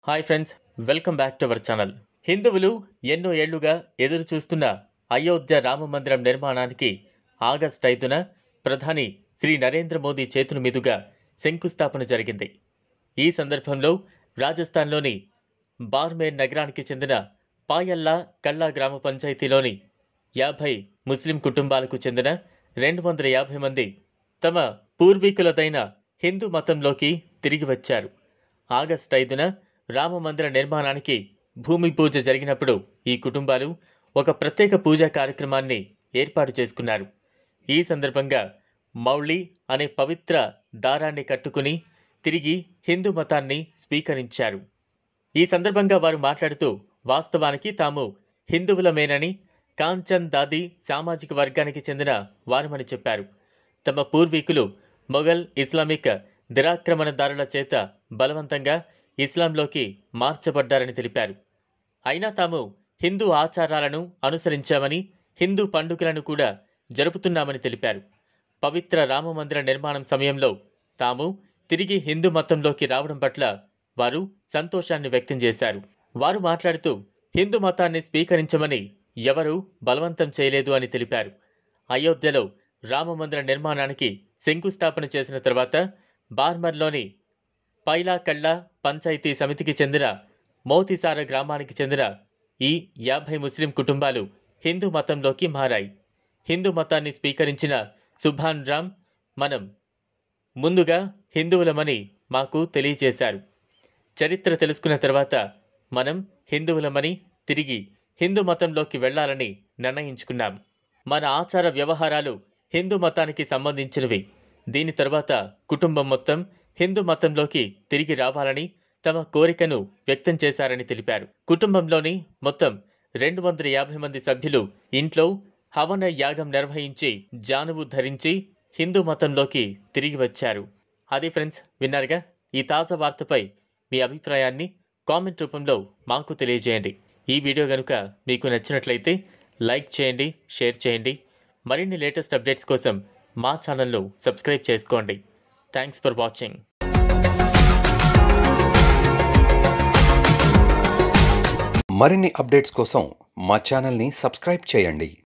hi friends welcome back to our channel హిందువులు ఎన్నో ఏళ్లుగా ఎదురు చూస్తున్న అయోధ్య రామ మందిరం నిర్మాణానికి ఆగస్ట్ ఐదున ప్రధాని శ్రీ నరేంద్ర మోదీ చేతుల మీదుగా శంకుస్థాపన జరిగింది ఈ సందర్భంలో రాజస్థాన్లోని బార్మేర్ నగరానికి చెందిన పాయల్లా కల్లా గ్రామ పంచాయతీలోని యాభై ముస్లిం కుటుంబాలకు చెందిన రెండు వందల యాభై మంది తమ పూర్వీకులదైన హిందూ మతంలోకి తిరిగి వచ్చారు ఆగస్ట్ ఐదున రామ మందిర నిర్మాణానికి భూమి పూజ జరిగినప్పుడు ఈ కుటుంబాలు ఒక ప్రత్యేక పూజా కార్యక్రమాన్ని ఏర్పాటు చేసుకున్నారు ఈ సందర్భంగా మౌళి అనే పవిత్ర దారాన్ని కట్టుకుని తిరిగి హిందూ మతాన్ని స్వీకరించారు ఈ సందర్భంగా వారు మాట్లాడుతూ వాస్తవానికి తాము హిందువులమేనని కాంచన్ దాది సామాజిక వర్గానికి చెందిన వారమని చెప్పారు తమ పూర్వీకులు మొఘల్ ఇస్లామిక్ దురాక్రమణదారుల చేత బలవంతంగా ఇస్లాంలోకి మార్చబడ్డారని తెలిపారు అయినా తాము హిందూ ఆచారాలను అనుసరించామని హిందూ పండుగలను కూడా జరుపుతున్నామని తెలిపారు పవిత్ర రామమందిర నిర్మాణం సమయంలో తాము తిరిగి హిందూ మతంలోకి రావడం పట్ల వారు సంతోషాన్ని వ్యక్తం చేశారు వారు మాట్లాడుతూ హిందూ మతాన్ని స్వీకరించమని ఎవరూ బలవంతం చేయలేదు అని తెలిపారు అయోధ్యలో రామమందిర నిర్మాణానికి శంకుస్థాపన చేసిన తర్వాత బార్మర్లోని పైలాకళ్ళ పంచాయతీ సమితికి చెందిన మోతిసార గ్రామానికి చెందిన ఈ యాభై ముస్లిం కుటుంబాలు హిందూ మతంలోకి మారాయి హిందూ మతాన్ని స్వీకరించిన సుభాన్ రామ్ మనం ముందుగా హిందువులమని మాకు తెలియజేశారు చరిత్ర తెలుసుకున్న తర్వాత మనం హిందువులమని తిరిగి హిందూ మతంలోకి వెళ్ళాలని నిర్ణయించుకున్నాం మన ఆచార వ్యవహారాలు హిందూ మతానికి సంబంధించినవి దీని తర్వాత కుటుంబం మొత్తం హిందూ మతంలోకి తిరిగి రావాలని తమ కోరికను వ్యక్తం చేశారని తెలిపారు కుటుంబంలోని మొత్తం రెండు వందల యాభై మంది సభ్యులు ఇంట్లో హవన యాగం నిర్వహించి జానువు ధరించి హిందూ మతంలోకి తిరిగి వచ్చారు అది ఫ్రెండ్స్ విన్నారుగా ఈ తాజా వార్తపై మీ అభిప్రాయాన్ని కామెంట్ రూపంలో మాకు తెలియజేయండి ఈ వీడియో కనుక మీకు నచ్చినట్లయితే లైక్ చేయండి షేర్ చేయండి మరిన్ని లేటెస్ట్ అప్డేట్స్ కోసం మా ఛానల్ను సబ్స్క్రైబ్ చేసుకోండి థ్యాంక్స్ ఫర్ వాచింగ్ మరిన్ని అప్డేట్స్ కోసం మా ఛానల్ని సబ్స్క్రైబ్ చేయండి